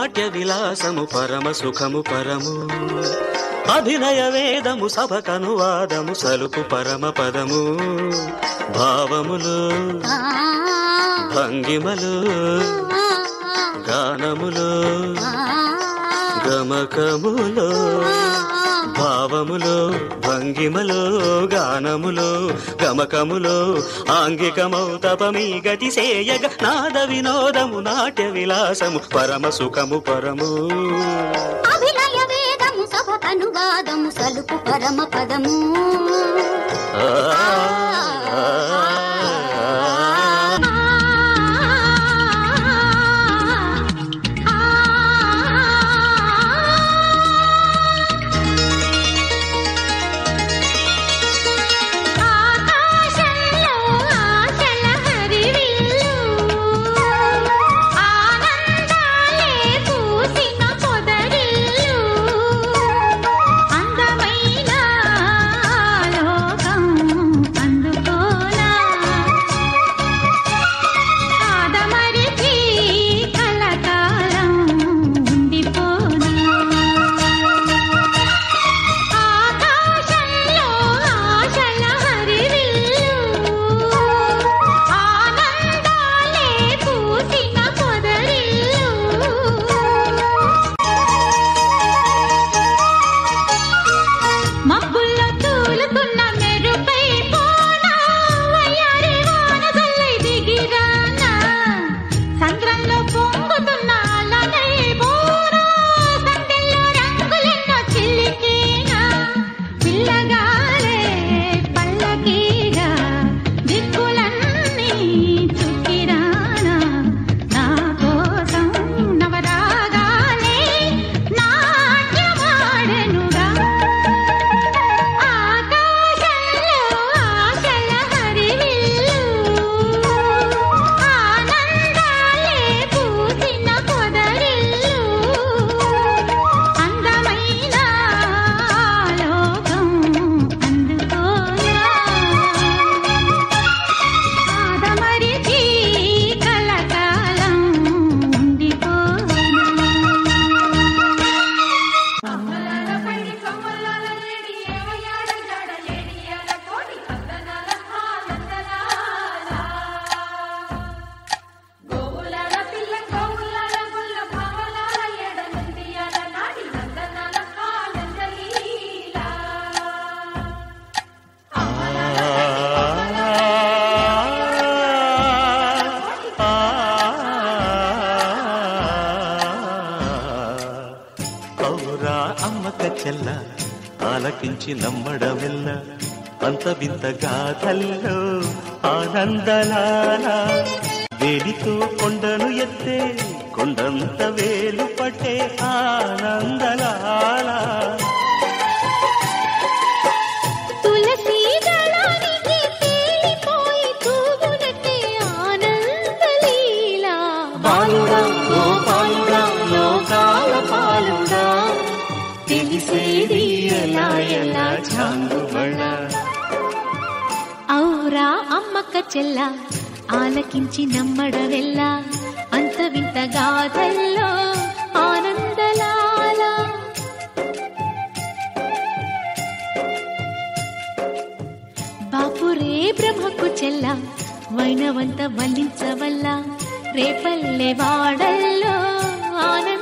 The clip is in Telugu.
నాట్య విలాసము పరమ సుఖము పరము అభినయ వేదము సభకనువాదము సలుపు పరమ పదము భావములు ఆ, భంగిమలు ఆ, గానములు ఆ, గమకములు భావములు భంగిమలు గానములు గమకములు ఆంగికమౌ తపమీ గతి సేయగ నాద వినోదము నాట్య విలాసము పరమ సుఖము పరము అభినయ వేదము సభకనువాదము సలుపు పరమ పదము ఆ, ఆ, ఆ. ఆకాశంలో ఆశల హరివిల్లు ఆనందాలే పూసిన పొదరిల్లు అందమైన లోకం అందుకోనా కాదమరిచి కలకాలం ఉండిపోనా ఆకాశంలో ఆశల హరివిల్లు ఆనందాలే పూసిన పొదరిల్లు మబ్బుల్లో తూలుతున్న మెరుపై పోనా వయ్యారి వాన జల్లై దిగిరానా సంద్రంలో పొంగుతున్న అలనై పోనా సందెల్లో రంగులెన్నో చిల్లికేనా పిల్లగాలే పల్లకీగా దిక్కులన్నీ చుక్కిరానా నా కోసం నవరాగాలే నాట్యమాడెనుగా ఆకాశంలో ఆశల హరివిల్లు ఆనందాలే పూసిన పొదరిల్లు అందమైన లోకం అందుకోనా ఆదమరిచి కలకాలం ఉండిపోనా ఔరా అమ్మక చెల్ల ఆలకించి నమ్మడమెల్ల అంత వింత గాథల్లో ఆనందలాల వేలితో కొండను ఎత్తే కొండంత వేలు పట్టే ఆనందలాల తులసి దళానికి తేలిపోయి తూగునట్టే ఆనందలీలా బాలుడా గోపాలుడా లోకాల పాలుడా తెలిసేది ఎలా ఎలా చాంగుబడ ఔరా అమ్మక్క చెల్ల ఆలకించి నమ్మడవెల్ల అంత వింత గాథల్లో ఆనందలాల బాపురే బ్రహ్మకు చెల్ల వైనవంత వల్లించవల్ల రేపల్లె వాడల్లో ఆనంద